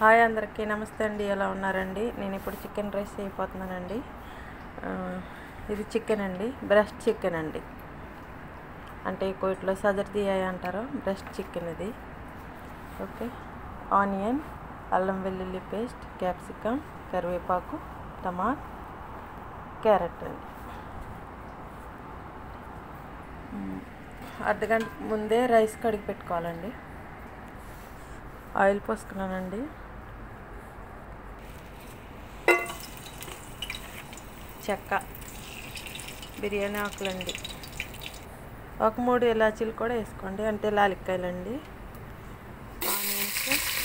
hi అందరికీ నమస్తే అండి ఎలా ఉన్నారండి నేను ఇప్పుడు చికెన్ రైస్ అయిపోతున్నానండి ఆ, ఇది చికెన్ అండి బ్రెస్ట్ చికెన్ అండి అంటే కోయిట్లో సజర్దియాయి అంటారు బ్రెస్ట్ చికెన్ ఇది ఓకే ఆనియన్ అల్లం వెల్లుల్లి పేస్ట్ క్యాప్సికమ్ కరివేపాకు టమాట్ క్యారెట్ అండి మ్, అర్ధగంట ముందే రైస్ కడిగి పెట్టుకోవాలండి ఆయిల్ పోసుకున్నానండి చెక్క బిర్యానీ ఆకులండి ఒక మూడు ఇలాచీలు కూడా వేసుకోండి అంటే లాలిక్కాయలండి ఆనియన్స్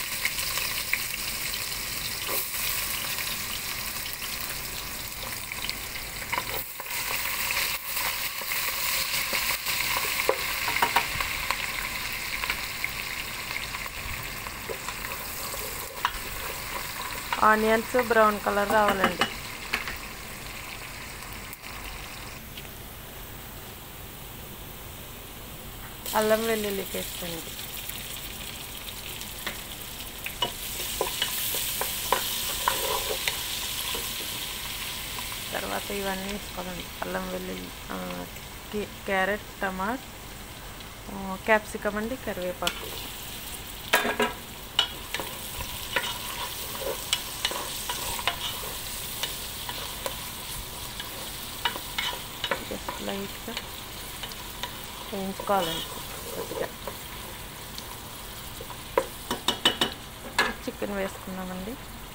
ఆనియన్స్ బ్రౌన్ కలర్ రావాలండి అల్లం వెల్లుల్లి పేస్ట్ అండి తర్వాత ఇవన్నీ వేసుకోవాలండి అల్లం వెల్లుల్లి ఆ, కి- క్యారెట్ టమాట్ ఆ, క్యాప్సికమ్ అండి కరివేపాకు జస్ట్ లైట్గా వేయించుకోవాలండి కొద్దిగా చికెన్ వేసుకున్నామండి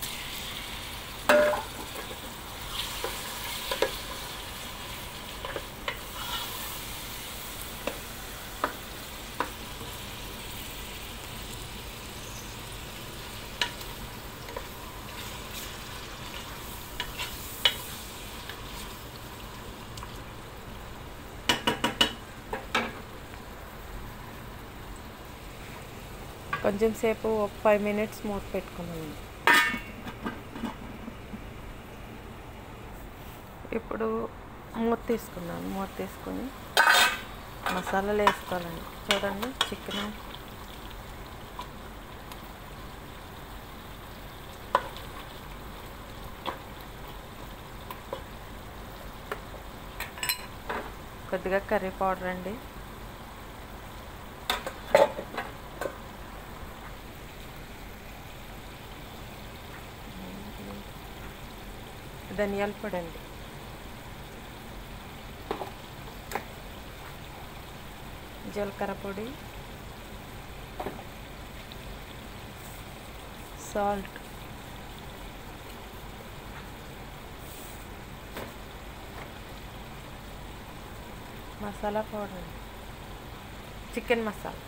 కొంచెం సేపు ఒక ఫైవ్ మినిట్స్ మూత పెట్టుకున్నామండి ఇప్పుడు మూత తీసుకున్నాను మూత తీసుకొని మసాలాలు వేసుకోవాలండి చూడండి చికెన్ కొద్దిగా కర్రీ పౌడర్ అండి ధనియాల పొడి అండి జీలకర్ర పొడి సాల్ట్ మసాలా పౌడర్ అండి చికెన్ మసాలా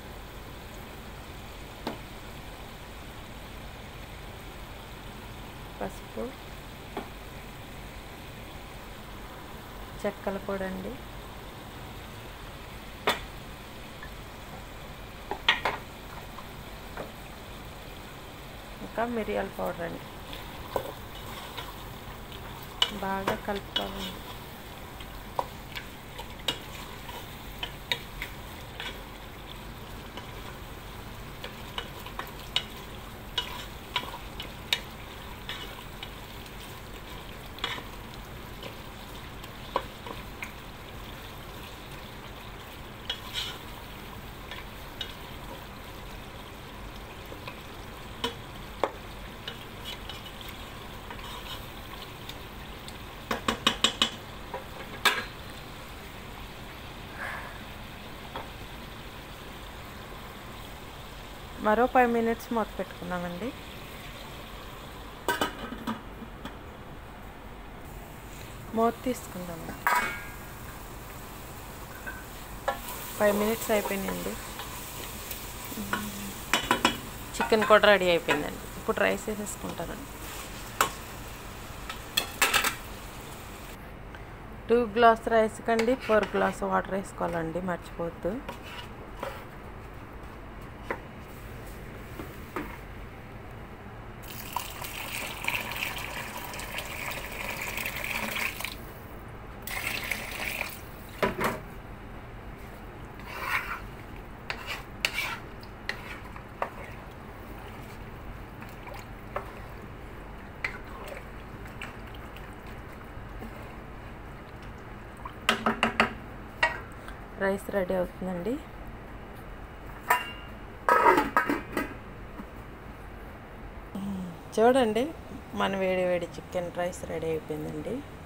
పసుపు చెక్కల పొడి అండి ఇంకా మిరియాల పౌడర్ అండి బాగా కలుపుకోవాలండి మరో ఫైవ్ మినిట్స్ మూత పెట్టుకున్నామండి మూత తీసుకుందాము ఫైవ్ మినిట్స్ అయిపోయినాయండి చికెన్ కూడా రెడీ అయిపోయిందండి ఇప్పుడు రైస్ వేసేసుకుంటానండి టూ గ్లాస్ రైస్ కండి ఫోర్ గ్లాస్ వాటర్ వేసుకోవాలండి మర్చిపోవద్దు రైస్ రెడీ అవుతుందండి చూడండి మన వేడి వేడి చికెన్ రైస్ రెడీ అయిపోయిందండి